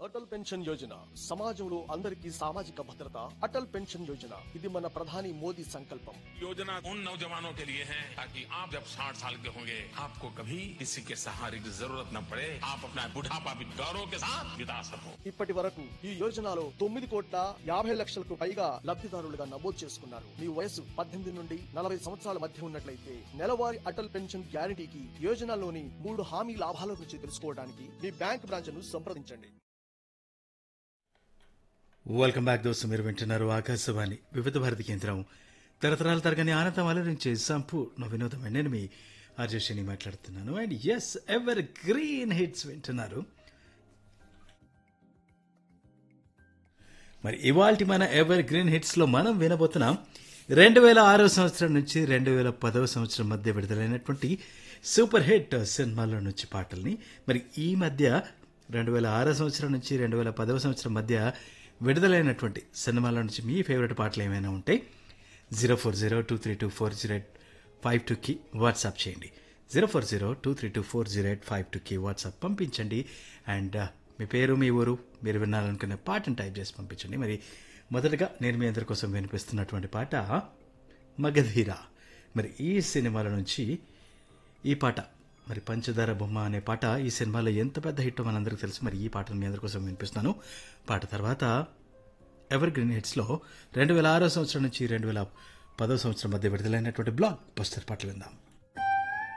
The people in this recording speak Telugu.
అటల్ పెన్షన్ యోజన సమాజంలో అందరికీ సామాజిక భద్రత అటల్ పెన్షన్ యోజన ఇది మన ప్రధాని మోదీ సంకల్పం योजना उन नौजवानों के लिए है ताकि आप जब 60 साल के होंगे आपको कभी किसी के सहारे की जरूरत न पड़े आप अपना बुढ़ापा भी गौरव के साथ बिता सको ఇప్పటి వరకు ఈ యోజనలో తొమ్మిది కోట్ల యాభై లక్షలకు పైగా లబ్ధిదారులుగా నమోదు చేసుకున్నారు మీ వయసు పద్దెనిమిది నుండి నలభై సంవత్సరాల మధ్య ఉన్నట్లయితే నెలవారీ అటల్ పెన్షన్ గ్యారంటీకి యోజనలోని మూడు హామీ లాభాల గురించి తెలుసుకోవడానికి మీ బ్యాంక్ బ్రాంచ్ ను సంప్రదించండి వెల్కమ్ బ్యాక్ దోస్తు మీరు వింటున్నారు ఆకాశవాణి వివిధ భారతి కేంద్రం తరతరాల తరగని ఆనందం అలరించే సంపూర్ణ వినోదమైన నేను మీ ఆర్జేషిని మాట్లాడుతున్నాను and S evergreen hits వింటున్నారు మరి ఇవాల్టి మన ఎవర్ గ్రీన్ హిట్స్లో మనం వినబోతున్నాం రెండు వేల ఆరో సంవత్సరం నుంచి రెండు వేల పదవ సంవత్సరం మధ్య విడుదలైనటువంటి సూపర్ హిట్ సినిమాల నుంచి పాటల్ని మరి ఈ మధ్య రెండు వేల ఆరో సంవత్సరం నుంచి రెండు వేల పదవ సంవత్సరం మధ్య విడుదలైనటువంటి సినిమాల నుంచి మీ ఫేవరెట్ పాటలు ఏమైనా ఉంటే zero four zero two three two four zero eight five టూకి వాట్సాప్ చేయండి zero four zero two three two four zero eight five టూకి వాట్సాప్ పంపించండి అండ్ మీ పేరు మీ ఊరు మీరు వినాలనుకునే పాటను టైప్ చేసి పంపించండి మరి మొదటగా నేను మీ అందరి కోసం వినిపిస్తున్నటువంటి పాట మగధీర మరి ఈ సినిమాల నుంచి ఈ పాట మరి పంచదార బొమ్మ అనే పాట ఈ సినిమాలో ఎంత పెద్ద హిట్ మనందరికీ తెలుసు మరి ఈ పాటను మీ అందరి కోసం వినిపిస్తున్నాను పాట తర్వాత ఎవర్ గ్రీన్ హిట్స్లో రెండు వేల ఆరో సంవత్సరం నుంచి రెండు వేల పదో సంవత్సరం మధ్య విడుదలైనటువంటి బ్లాక్ బస్టర్ పాటలు విందాం